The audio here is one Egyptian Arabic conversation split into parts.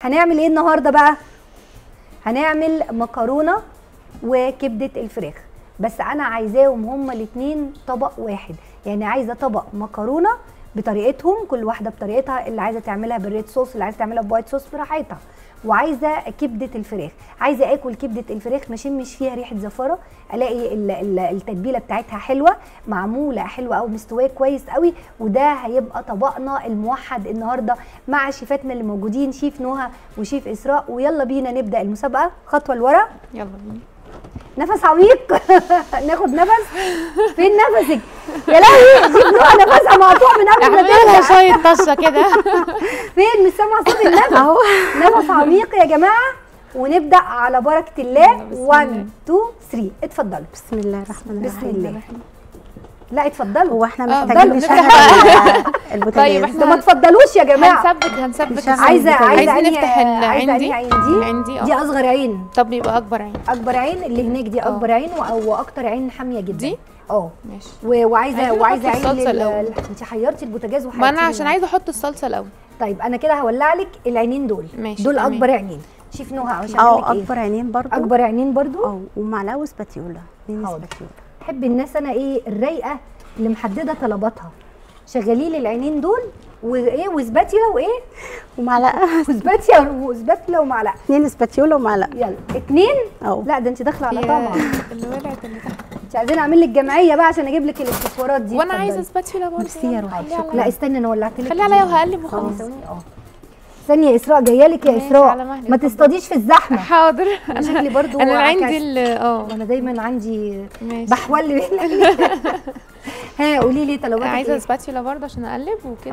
هنعمل ايه النهارده بقى هنعمل مكرونه وكبده الفراخ بس انا عايزاهم هما الاتنين طبق واحد يعني عايزه طبق مكرونه بطريقتهم كل واحده بطريقتها اللي عايزه تعملها بالريد صوص اللي عايزه تعملها بوايت صوص براحتها وعايزه كبده الفراخ عايزه اكل كبده الفراخ ما اشمش فيها ريحه زفره الاقي ال- ال- التتبيله بتاعتها حلوه معموله حلوه او مستويه كويس قوي وده هيبقى طبقنا الموحد النهارده مع شيفاتنا اللي موجودين شيف نهى وشيف اسراء ويلا بينا نبدا المسابقه خطوه لورا يلا بينا نفس عميق ناخد نفس فين نفسك يا لهوي شيف نهى نفسها مقطوع من قبل ما اعملها تبدا شويه طشه كده فين مش سامعه صوت النفس اهو نفس عميق يا جماعه ونبدا على بركه الله يلا، بسم 1 الله. 2 3 اتفضلوا بسم الله الرحمن بسم الرحيم الله لا اتفضلوا هو احنا آه، محتاجين اتفضلوا. نشغل البوتاجاز طيب، ده ما تفضلوش يا جماعه هنثبت هنثبت مش عايزة- عايزه عايزه عايزين أنهي- نفتح ال- عايزه عندي أنهي عين دي عندي دي اه اصغر عين طب يبقى اكبر عين اكبر عين اللي هناك دي اكبر عين و- واكتر عين حاميه جدا دي؟ اه ماشي و- وعايزه عايزين وعايزه نحط عين الصلصة لل- الأول. انت حيرتي البوتاجاز وحيرتي ما انا عشان عايزه احط الصلصه الاول طيب انا كده هولع لك العينين دول ماشي، دول تمام. اكبر عينين شوف نوها عشان اه أقول لك إيه. اكبر عينين برضو اكبر عينين برضو اه ومعلقه وسباتيولا اتنين حاضر. سباتيولا بحب الناس انا ايه الرايقه اللي محدده طلباتها شغلي لي العينين دول وايه وسباتيولا وايه ومعلقه وسباتيولا وسباتيولا ومعلقه اتنين سباتيولا ومعلقه يلا اتنين اه لا ده انت داخله على هي طمع اللي ولعت اللي تحت انت عايزين اعمل لك جمعيه بقى عشان اجيب لك الاكسسوارات دي وانا اتفضلي. عايزه سباتشولا برضه ميرسي يا روحي، خليها شكرا. لا عليا. استني انا ولعت لك خليها عليا دي. وهقلب ثواني وخلاص ثواني اه ثانيه يا اسراء جايه لك يا ماشي، اسراء على مهلك ما اتفضلي. تصطاديش في الزحمه حاضر انا شكلي برضو انا عكس. عندي ال اه وانا دايما عندي ماشي بحول بين ها قولي لي طلباتك عايزه ايه سباتشولا برضه عشان اقلب وكده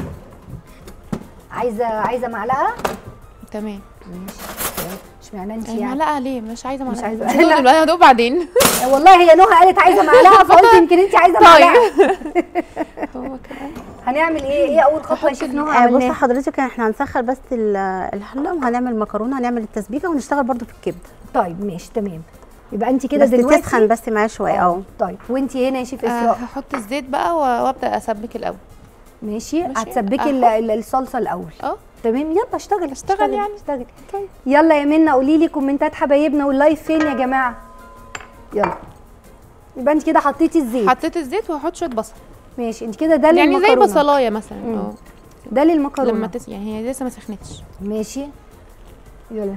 عايزه عايزه معلقه تمام اشمعنى انت يعني يعني معلقه ليه مش عايزه معلقه عايزة- مش هدوق دلوقتي هدوق بعدين والله هي نهى قالت عايزه معلقه فقلت يمكن انت عايزه معلقه هو كمان هنعمل ايه ايه اول خطوه يا هحط شيف ال- نهى آه بصي عملناها حضرتك احنا هنسخن بس ال- الحله وهنعمل مكرونه هنعمل التسبيكه ونشتغل برضو في الكبده طيب ماشي تمام يبقى انت كده بس دلوقتي تسخن بس معايا شويه اه طيب وانت هنا يا شيف آه، اسراء هحط الزيت بقى و- وابدا اسبك الاول ماشي ماشي. هتسبكي ال- ال- الصلصه الاول اه تمام يلا اشتغلي اشتغل يعني. اشتغلي طيب. يلا يا منى قولي لي كومنتات حبايبنا واللايف فين يا جماعه يلا يبقى انت كده حطيتي الزيت حطيت الزيت وهحط شويه بصل ماشي انت كده ده يعني زي للمكرونة. بصلايه مثلا مم. اه ده للمكرونه لما تس... يعني هي لسه ما سخنتش ماشي يلا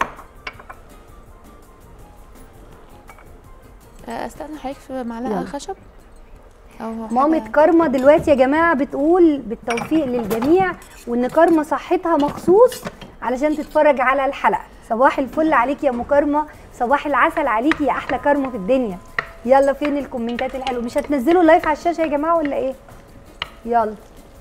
آه، استنى حضرتك في معلقه يلا. خشب او مامة حاجة- كارما دلوقتي يا جماعة بتقول بالتوفيق للجميع وان كارما صحتها مخصوص علشان تتفرج على الحلقة صباح الفل عليك يا ام كارما صباح العسل عليكي يا احلى كارما في الدنيا يلا فين الكومنتات الحلوة مش هتنزلوا لايف على الشاشة يا جماعة ولا ايه يلا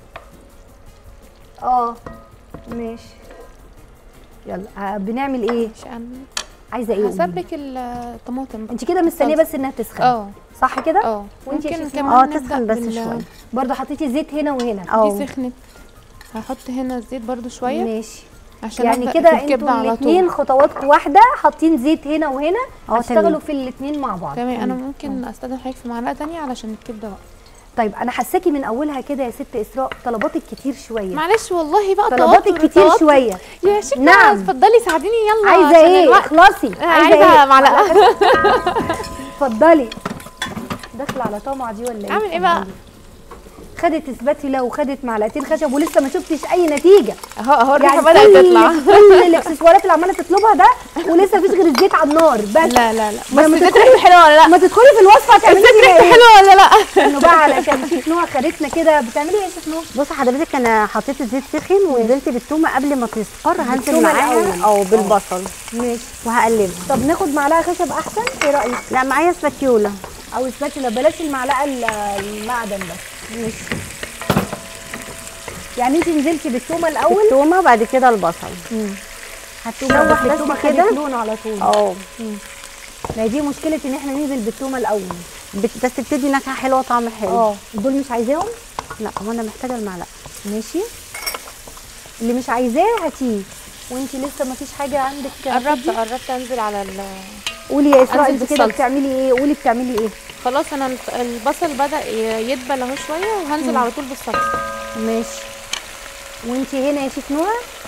اه ماشي يلا آه بنعمل ايه مش أنا- عايزة ايه هسبك الطماطم بقى. انت كده مستنية صلصة. بس انها تسخن اه صح كده اه وانتي يا ممكن شيخ كمان اه نبدأ تسخن بس بال- شويه برضو حطيتي زيت هنا وهنا اه دي سخنت هحط هنا الزيت برضو شويه ماشي عشان يعني أبدأ كده في الكبدة انتوا على الاثنين طول خطواتكم واحده حاطين زيت هنا وهنا اه هتشتغلوا تمام. في الاثنين مع بعض تمام انا ممكن استخدم حضرتك في معلقه تانية علشان الكبده بقى طيب انا حساكي من اولها كده يا ست اسراء طلباتك كتير شويه معلش والله بقى طلباتك توتر- كتير توتر. شويه يا شيخ نعم. نعم اتفضلي ساعديني يلا عايزه عشان ايه الوقت. اخلصي عايزه معلقه اتفضلي داخله على طمع دي ولا ايه اعمل ايه بقى اتفضلي. خدت سباتيولا وخدت معلقتين خشب ولسه ما شفتش اي نتيجه اهو اهو الريحه يعني بدات كل تطلع كل الاكسسوارات اللي عماله تطلبها ده ولسه مفيش غير الزيت على النار بس لا لا لا ما بس لما الزيت تدخلي- ريحته حلوه ولا لا ما تدخلي في الوصفه هتعملي الزيت فيها ريحته ايه حلوه ولا لا انه بقى علشان شيف نوع خدتنا كده بتعملي ايه يا شيف نوع بصي حضرتك انا حطيت الزيت سخن ونزلت بالتومه قبل ما تصفر هنزل بالتومة معاها الأول. او بالبصل ماشي وهقلبها طب ناخد معلقه خشب احسن ايه رايك لا معايا سباتيولا او سباتولا بلاش المعلقه ال- المعدن بس ماشي يعني انت نزلتي بالتومه الاول التومه وبعد كده البصل هتشوح بس بالتومه كده. خدت لون على طول اه ما هي دي مشكله ان احنا ننزل بالتومه الاول بت- بس بتدي نكهه حلوه وطعم حلو اه دول مش عايزاهم لا هو انا محتاجه المعلقه ماشي اللي مش عايزاه هاتيه وانت لسه ما فيش حاجه عندك قربت قربت انزل على ال قولي يا اسراء أنزل انت كده بالصلصة. بتعملي ايه قولي بتعملي ايه خلاص انا الف- البصل بدا ي- يدبل اهو شويه وهنزل على طول بالصلصه ماشي وانت هنا يا شيف نوع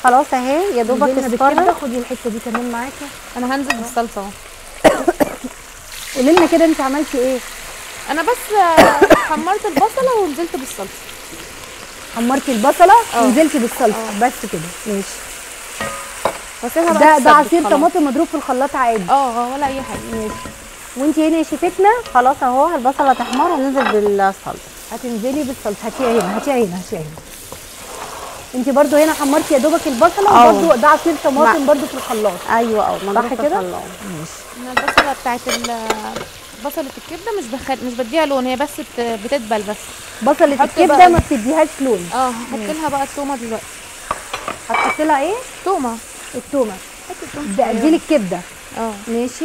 خلاص اهي يا دوبك نزلنا بالكبده اصفرت خدي الحته دي كمان معاكي انا هنزل بالصلصه اهو قولي لنا كده انت عملتي ايه انا بس آه، حمرت البصله ونزلت بالصلصه حمرتي البصله اه. ونزلتي بالصلصه بس كده ماشي واسيبها بقى ده ده تتسبك عصير خلاص. طماطم مضروب في الخلاط عادي اه اه ولا اي حاجه ماشي وانت هنا يا شيفتنا خلاص اهو البصله تحمر وننزل بالصلصه هتنزلي بالصلصه هاتيها هنا هاتيها هنا هاتيها هنا انت برضو هنا حمرتي يا دوبك البصله اه. وبرضو ده عصير طماطم مع- برضو في الخلاط ايوه اه مضروب صح في كده؟ الخلاط. ماشي انا البصله بتاعت ال- بصله الكبده مش بخل... مش بديها لون هي بس بت... بتدبل بس بصله حط الكبده بقى- ما بتديهاش لون اه هحط لها بقى التومه دلوقتي هتحطي لها ايه تومه التومه حط التومه ده دي الكبده اه ماشي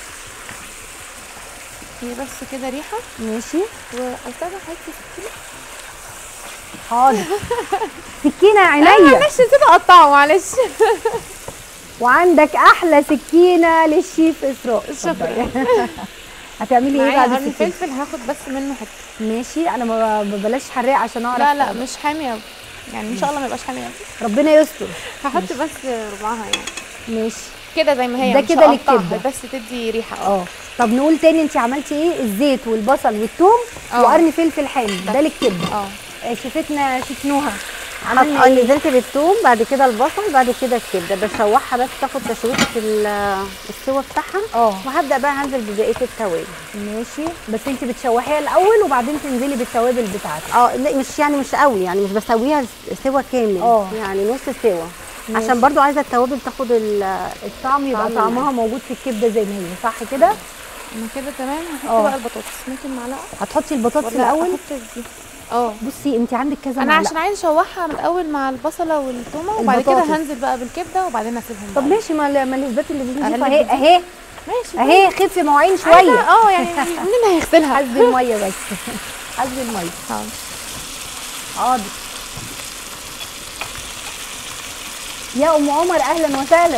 هي بس كده ريحه ماشي واستاذه حته سكينه حاضر سكينه يا لا عينيا معلش نسيت اقطعه معلش وعندك احلى سكينه للشيف اسراء شكرا. اتفضلي. هتعملي ايه معايا بعد قرن السكينه فلفل هاخد بس منه حته ماشي انا ما ما بلاش حراق عشان اعرف لا لا مش حامي قوي يعني ان شاء الله ما يبقاش حامي قوي ربنا يستر هحط بس ربعها يعني ماشي كده زي ما هي ده مش كده هقطعها، للكبدة. بس تدي ريحه اه طب نقول تاني انت عملتي ايه الزيت والبصل والثوم اه. وقرن فلفل حامي ده للكبده اه آه، شيفتنا شفنوها حط عملنا اه ايه نزلت بالثوم بعد كده البصل بعد كده الكبده بشوحها بس تاخد تشويحه ال- السوا بتاعها اه وهبدا بقى هنزل ببقيه التوابل ماشي بس انت بتشوحيها الاول وبعدين تنزلي بالتوابل بتاعتك اه لا مش يعني مش قوي يعني مش بسويها سوا كامل اه. يعني نص سوا ماشي. عشان برضو عايزه التوابل تاخد ال- الطعم يبقى طعم طعمها موجود في الكبده زي ما هي صح كده انا كده تمام هحط اه. بقى البطاطس ممكن معلقه هتحطي البطاطس ولا الاول احط دي اه بصي انت عندك كذا انا معلقة. عشان عايزه اشوحها من الاول مع البصله والثومه وبعد كده البطاطس. هنزل بقى بالكبده وبعدين اسيبهم طب بقى. ماشي ما ما الهزبات اللي بنضيفها أقلب اهي دي. اهي ماشي اهي خفي مواعين عايزة- شويه اه يعني مين اللي هيغسلها حسبي الميه بس حسبي الميه حاضر. حاضر يا ام عمر اهلا وسهلا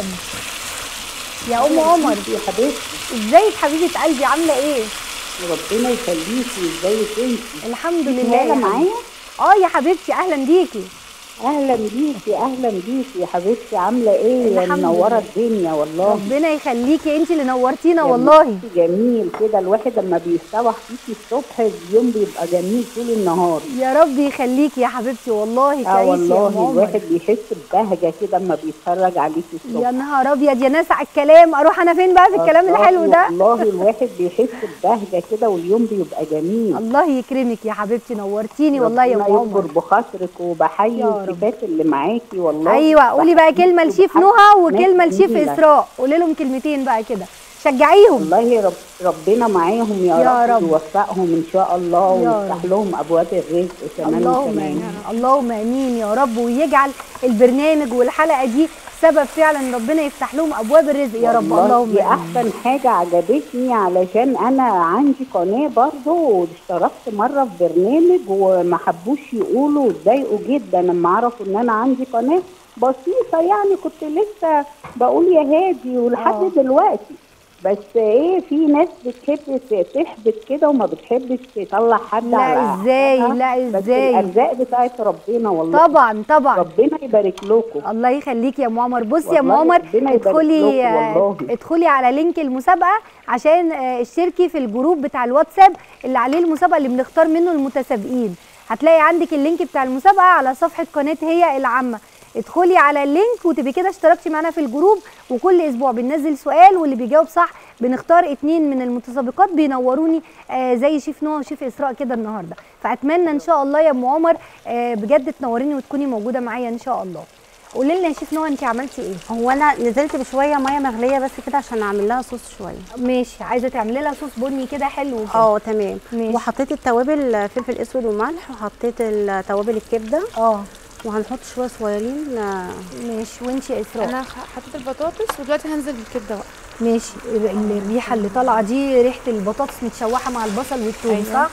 يا ام عمر يا حبيبتي ازيك حبيبه قلبي عامله ايه ربنا يخليكي ازيك انت الحمد لله هلا يا حبيبتي. معايا اه يا حبيبتي اهلا بيكي اهلا بيكي اهلا بيكي يا حبيبتي عامله ايه يا الحمد منوره لله. الدنيا والله ربنا يخليكي انت اللي نورتينا جميل- والله جميل كده الواحد لما بيستوح فيكي الصبح اليوم بيبقى جميل طول النهار يا رب يخليكي يا حبيبتي والله اه تعيشي يا والله ام عمر الواحد بيحس ببهجه كده اما بيتفرج عليكي الصبح يا نهار ابيض يا ناس على الكلام اروح انا فين بقى في الكلام والله- الحلو ده والله الواحد بيحس ببهجه كده واليوم بيبقى جميل الله يكرمك يا حبيبتي نورتيني والله يا ام ربنا يكبر عمر بخاطرك وبحيي يا رب. الشيفات اللي معاكي والله ايوه قولي بقى كلمه لشيف وبحيي نهى ناس وكلمه لشيف جميلة. اسراء قولي لهم كلمتين بقى كده شجعيهم والله رب ربنا معاهم يا, يا رب, رب. يوفقهم ان شاء الله يا ويفتح رب. لهم ابواب الرزق كمان اللهم وكمان امين اللهم امين يا رب ويجعل البرنامج والحلقه دي سبب فعلا ربنا يفتح لهم ابواب الرزق يا رب والله اللهم دي امين احسن حاجه عجبتني علشان انا عندي قناه برضه واشتركت مره في برنامج وما حبوش يقولوا اتضايقوا جدا لما عرفوا ان انا عندي قناه بسيطه يعني كنت لسه بقول يا هادي ولحد آه. دلوقتي بس ايه في ناس بتحب تحبط كده وما بتحبش تطلع حد لا على ازاي حقها. لا بس ازاي الارزاق بتاعت ربنا والله طبعا طبعا ربنا يبارك لكم الله يخليك يا ام عمر بصي يا ام والله عمر ربنا يبارك ادخلي لكم آه، والله. ادخلي على لينك المسابقه عشان آه، اشتركي في الجروب بتاع الواتساب اللي عليه المسابقه اللي بنختار منه المتسابقين هتلاقي عندك اللينك بتاع المسابقه على صفحه قناه هي العامه ادخلي على اللينك وتبقي كده اشتركتي معانا في الجروب وكل اسبوع بننزل سؤال واللي بيجاوب صح بنختار اتنين من المتسابقات بينوروني آه زي شيف نوح وشيف اسراء كده النهارده فاتمنى ان شاء الله يا ام عمر آه بجد تنوريني وتكوني موجوده معايا ان شاء الله قولي لنا يا شيف نوح انت عملتي ايه هو انا نزلت بشويه ميه مغليه بس كده عشان اعمل لها صوص شويه ماشي عايزه تعملي لها صوص بني كده حلو كده. اه تمام ماشي. وحطيت التوابل فلفل اسود وملح وحطيت ال- توابل الكبده اه وهنحط شويه صغيرين آه، ماشي وانت يا اسراء انا خ- حطيت البطاطس ودلوقتي هنزل بالكبده بقى ماشي ال- ال- الريحه اللي طالعه دي ريحه البطاطس متشوحه مع البصل والثوم أيوة. صح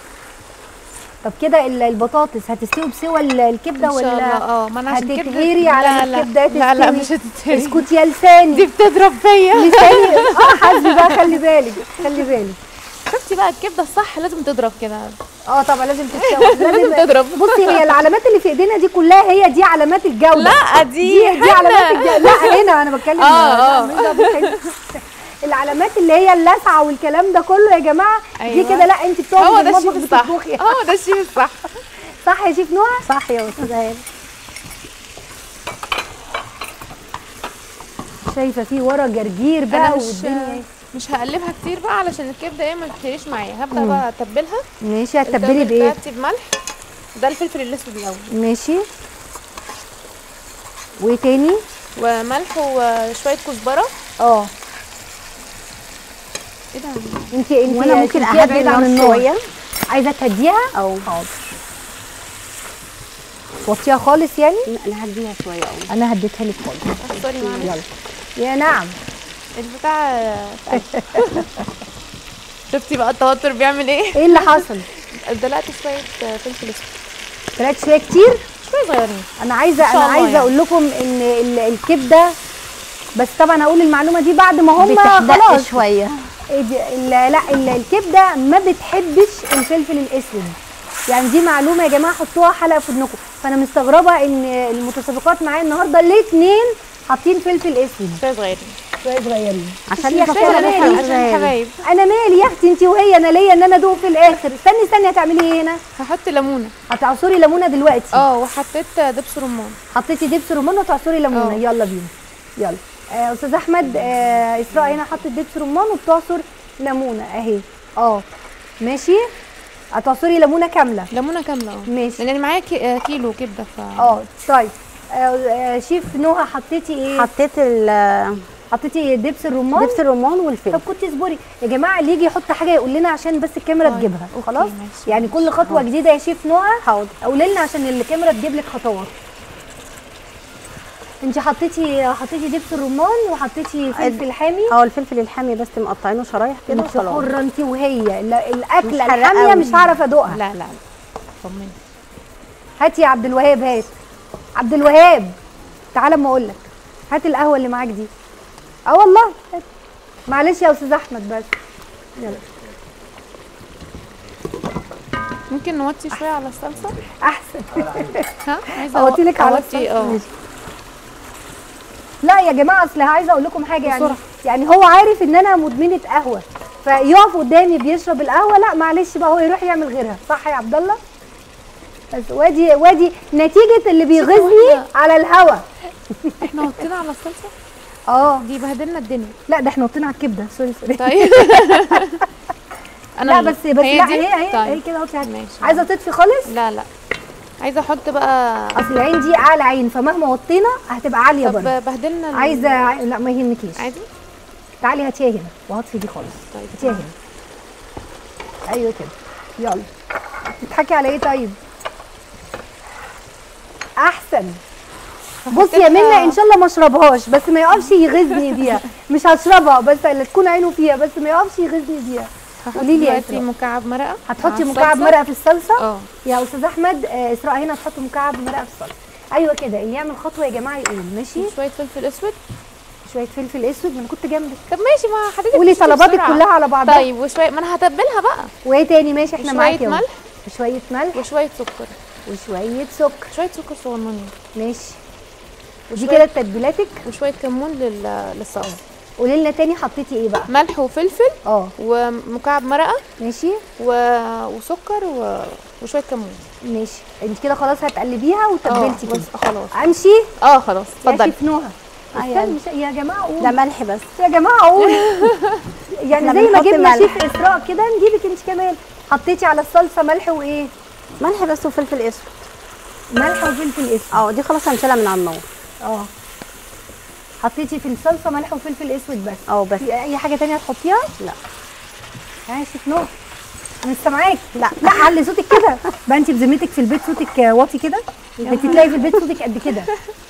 طب كده ال- البطاطس هتستوي بسوى ال- الكبده ان شاء ولا الله اه ما انا عشان هتتهري على لا لا الكبده لا لا تستوي؟ مش هتتهري اسكت يا لساني دي بتضرب فيا لساني اه حاسبي بقى خلي بالك خلي بالك شفتي بقى الكبده الصح لازم تضرب كده اه طبعا لازم تتشوح لازم تضرب. بصي هي العلامات اللي في ايدينا دي كلها هي دي علامات الجوده لا دي دي, دي علامات الجوده لا هنا انا بتكلم آه، لا، آه. مش ده بالحقيقة. العلامات اللي هي اللسعه والكلام ده كله يا جماعه دي أيوة. كده لا انت بتقفي هو في ده المطبخ الشيف الصح بتطبخي هو ده الشيف الصح صح يا شيف نوع صح يا استاذه هاني شايفه في ورا جرجير انا بقى مش والدنيا مش هقلبها كتير بقى علشان الكبده ايه ما تتهريش معايا هبدا بقى اتبلها ماشي هتتبلي التوابل بايه بتاعتي بملح ده الفلفل الاسود الاول ماشي وايه تاني وملح وشويه كزبره اه ايه ده انت انت وانا ممكن سبتيها اهدي بعيد عن النار النار. شويه عايزه تهديها او توطيها خالص يعني نهديها شويه او انا هديتها لك خالص سوري معلش يلا يا نعم البتاع شفتي بقى التوتر بيعمل ايه ايه اللي حصل دلقت شويه فلفل اسود طلعت شويه كتير شويه صغيرين انا عايزه إن شاء انا الله عايزه يعني. اقول لكم ان ال- الكبده بس طبعا هقول المعلومه دي بعد ما هم بتحدق خلاص شويه إيه دي- ال- لا ال- الكبده ما بتحبش الفلفل الاسود يعني دي معلومه يا جماعه حطوها حلقه في ودنكم فانا مستغربه ان المتسابقات معايا النهارده الاثنين حاطين فلفل اسود شويه صغيرين شويه صغيرين عشان يا يبقى أختي أنا كده مالي؟ ريحة عشان غير. الحبايب انا مالي يا اختي انت وهي انا ليا ان انا ادوق في الاخر استني استني هتعملي ايه هنا هحط ليمونه هتعصري ليمونه دلوقتي اه وحطيت دبس رمان حطيتي دبس رمان وتعصري ليمونه اه. يلا بينا يلا آه، استاذ احمد آه، اسراء هنا حطت دبس رمان وبتعصر ليمونه اهي اه ماشي هتعصري ليمونه كامله ليمونه كامله اه ماشي لان معايا كي- آه، كيلو كبده ف اه طيب آه، آه، شيف نهى حطيتي ايه حطيت ال- حطيتي دبس الرمان دبس الرمان طب والفلفل كنت اصبري يا جماعه اللي يجي يحط حاجه يقول لنا عشان بس الكاميرا طيب، تجيبها أوكي، خلاص ماشي، يعني كل خطوه جديده يا شيف نهى حاضر قولي لنا عشان الكاميرا تجيب لك خطوات انت حطيتي حطيتي دبس الرمان وحطيتي فلفل حامي اه الفلفل الحامي بس مقطعينه شرايح كده انت وخلاص حره انت وهي لا، الاكله مش حرقة الحاميه قوي. مش هعرف ادوقها لا لا لا طمني هات يا عبد الوهاب هات عبد الوهاب تعالى اما اقول لك هات القهوه اللي معاك دي اه والله هات. معلش يا استاذ احمد بس يلا ممكن نوطي شويه على الصلصه احسن ها عايزه اوطي لك على أوطي، الصلصة. اه ماشي. لا يا جماعه اصل عايزه اقول لكم حاجه يعني بسرعة. يعني هو عارف ان انا مدمنه قهوه فيقف قدامي بيشرب القهوه لا معلش بقى هو يروح يعمل غيرها صح يا عبد الله بس وادي وادي نتيجه اللي بيغيظني واحدة. على الهوا احنا وطينا على الصلصه اه دي بهدلنا الدنيا لا ده احنا نطينا على الكبده سوري سوري طيب لا اللي- بس بس لا دي؟ هي هي هي طيب كده اهو ماشي. عايزه تطفي خالص لا لا عايزه احط بقى اصل العين دي اعلى عين فمهما وطينا هتبقى عاليه طب برضه بهدلنا ال- عايزه لا ما يهمكيش عادي تعالي هاتيها هنا وهطفي دي خالص طيب هاتيها هنا ايوه كده يلا بتضحكي على ايه طيب احسن بصي يا هحطلها- منى ان شاء الله ما اشربهاش بس ما يقفش يغيظني بيها مش هشربها بس اللي تكون عينه فيها بس ما يقفش يغيظني بيها هحط قولي لي يا دلوقتي إسراء. مكعب مرقه هتحطي مع مكعب الصلصة. مرقه في الصلصه اه يا استاذ احمد آه، اسراء هنا تحط مكعب مرقه في الصلصه ايوه كده اللي يعمل خطوه يا جماعه يقول ماشي شويه فلفل اسود شويه فلفل اسود ما انا كنت جنبك طب ماشي ما حضرتك قولي بتشتري طلباتك بسرعة. كلها على بعضها طيب وشويه ما انا هتبلها بقى وايه تاني ماشي احنا وشوية معاكي اهو. ملح. وشويه ملح وشويه سكر وشويه سكر شويه سكر صغننين ماشي ودي وشوية- كده تتبيلاتك وشويه كمون لل... للصلصه قولي لنا تاني حطيتي ايه بقى ملح وفلفل اه ومكعب مرقه ماشي و... وسكر و... وشويه كمون ماشي انت كده خلاص هتقلبيها اه وتبلتي بس كده خلاص امشي اه خلاص يا اتفضلي شيف نهى أيوة. استني ش- يا جماعه ده قول ملح بس يا جماعه قول يعني احنا زي ما بنحط جبنا ملح. شيف اسراء كده نجيبك انت كمان حطيتي على الصلصه ملح وايه ملح بس وفلفل اسود ملح وفلفل اسود اه دي خلاص هنشيلها من على النار اه حطيتي في الصلصه ملح وفلفل اسود بس اه بس في اي حاجه تانية هتحطيها لا ها شيف نور انا مش سامعاك لا. لا علي صوتك كده بقى انت بذمتك في البيت صوتك واطي كده انت تلاقي في البيت صوتك قد كده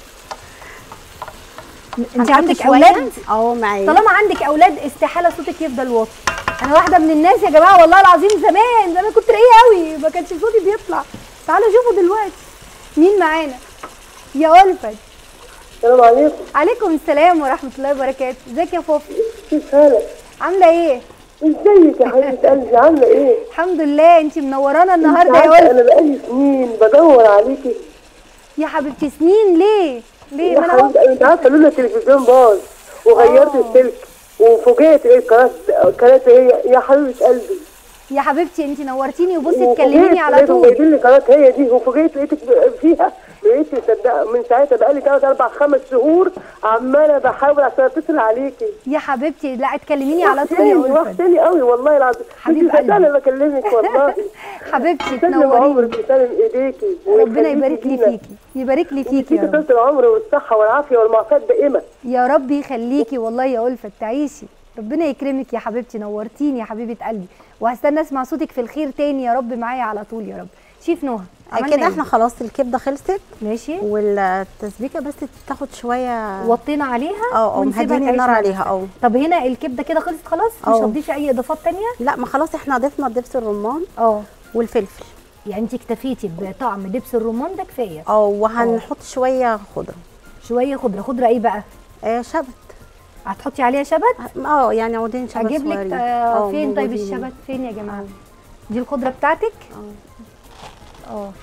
انت هنحط عندك شوية. اولاد اه معايا طالما عندك اولاد استحاله صوتك يفضل واطي انا واحده من الناس يا جماعه والله العظيم زمان زمان كنت رقيقه قوي ما كانش صوتي بيطلع تعالوا شوفوا دلوقتي مين معانا يا ألفت السلام عليكم عليكم السلام ورحمه الله وبركاته ازيك يا فوفي كيف حالك؟ عامله ايه ازيك يا حبيبه قلبي عامله ايه؟ الحمد لله انت منورانا النهارده يا انت ولد عارفة انا بقالي سنين بدور عليكي يا حبيبتي سنين ليه ليه يا ما انا أهو. حبيبه انت عارفه لولا التلفزيون باظ وغيرت آه. السلك وفوجئت ايه قناه قناه هي يا حبيبه قلبي يا حبيبتي انت نورتيني وبصي وفوجئت تكلميني على لقيتهم طول جايبين لي قناه هي دي وفوجئت لقيتك فيها بقيت مصدقه من ساعتها بقالي ثلاث اربع خمس شهور عماله بحاول عشان اتصل عليكي يا حبيبتي لا تكلميني على طول يا وحشاني ألفت وحشاني قوي والله العظيم حبيب انت صدقني قلبي. انا بكلمك والله حبيبتي سلم تنوريني عمرك وسلم ايديكي ربنا ويخليكي يبارك لي لينا. فيكي يبارك لي فيكي يا فيكي رب طول العمر والصحه والعافيه والمعافاه الدائمه يا رب يخليكي والله يا ألفت تعيشي ربنا يكرمك يا حبيبتي نورتيني يا حبيبه قلبي وهستنى اسمع صوتك في الخير تاني يا رب معايا على طول يا رب شيف نهى عملنا كده إيه؟ احنا خلاص الكبده خلصت ماشي والتسبيكه بس تاخد شويه وطينا عليها اه اه ونسيبها مهديين تعيش النار مع عليها نفسها. اه طب هنا الكبده كده خلصت خلاص مش اه. هتضيفي اي اضافات تانية لا ما خلاص احنا ضفنا دبس الرمان اه والفلفل يعني انت اكتفيتي بطعم دبس الرمان ده كفايه اه وهنحط شويه خضره شويه خضره خضره ايه بقى آه شبت هتحطي عليها شبت اه يعني عودين شبت اجيب لك صغيرين. آه اه فين طيب موجودين. الشبت فين يا جماعه دي الخضره بتاعتك اه اه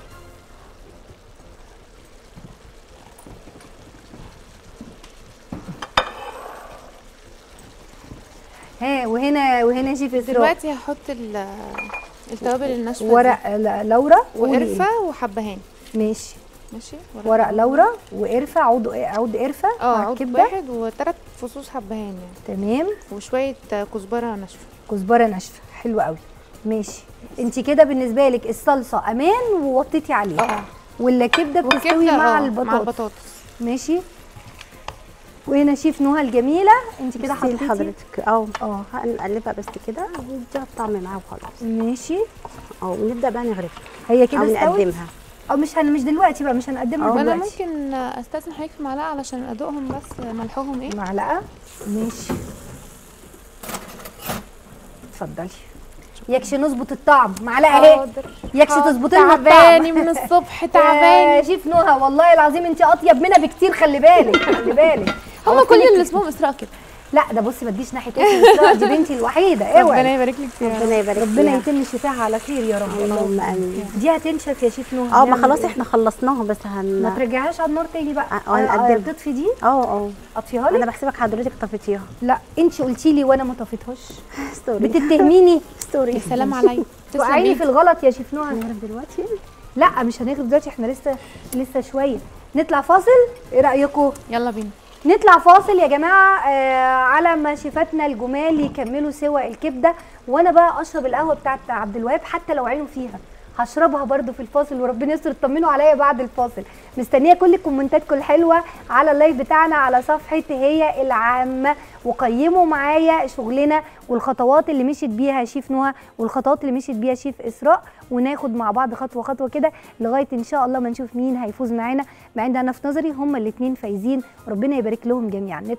ها وهنا وهنا شيف اسراء دلوقتي هحط ال- التوابل الناشفه دي. ورق ل- لورا قولي إيه؟ وقرفه وحبهان ماشي ماشي ورق لورا وقرفه عود عود قرفه اه مع عود الكبده واحد وثلاث فصوص حبهان يعني تمام وشويه كزبره ناشفه كزبره ناشفه حلو قوي ماشي انت كده بالنسبه لك الصلصه امان ووطيتي عليها اه والكبده بتستوي والكبده مع آه، البطاطس مع البطاطس ماشي وهنا شيف نهى الجميله انت كده بصي حطيتي لحضرتك اه اه هنقلبها بس كده ونديها الطعم معاها وخلاص ماشي اه ونبدا بقى نغرفها هي او كده استوت نقدمها او مش هن مش دلوقتي بقى مش هنقدمها وانا دلوقتي ممكن استاذن حضرتك في معلقه علشان ادوقهم بس ملحهم ايه معلقه ماشي اتفضلي يكشي نظبط الطعم معلقه اهي حاضر. يكشي حاضر. تظبط لنا الطعم تعباني من الصبح يا تعباني شيف نهى والله العظيم انت اطيب منها بكتير خلي بالك خلي بالك هما كل اللي اسمهم اسراء كده لا ده بصي ما تجيش ناحيه اسم إسراء، دي بنتي الوحيده اوعي ربنا يبارك لك فيها ربنا يبارك ربنا فيها. يتم شفاها على خير يا رب اللهم امين دي هتنشف يا شيف نهى اه ما هنعمل خلاص إيه؟ احنا خلصناها بس ما هن ترجعهاش على النار تاني بقى اه، هنقدمها. تطفي دي اه اه اطفيها انا لك بحسبك حضرتك طفيتيها لا انت قلتي لي وانا ما طفيتهاش ستوري بتتهميني ستوري يا سلام عليا تسلم وقعيني ايدك. في الغلط يا شيف نهى هنغرف دلوقتي لا مش هنغرب دلوقتي احنا لسه لسه شويه نطلع فاصل ايه رايكم يلا بينا نطلع فاصل يا جماعه آه على ما شيفاتنا الجمال يكملوا سوا الكبده وانا بقى اشرب القهوه بتاعت عبد الوهاب حتى لو عينه فيها هشربها برضو في الفاصل وربنا يستر اطمنوا عليا بعد الفاصل مستنيه كل كومنتاتكم الحلوه على اللايف بتاعنا على صفحه هي العامه وقيموا معايا شغلنا والخطوات اللي مشيت بيها شيف نهى والخطوات اللي مشيت بيها شيف اسراء وناخد مع بعض خطوه خطوه كده لغايه ان شاء الله ما نشوف مين هيفوز معانا مع ان انا في نظري هما الاثنين فايزين وربنا يبارك لهم جميعا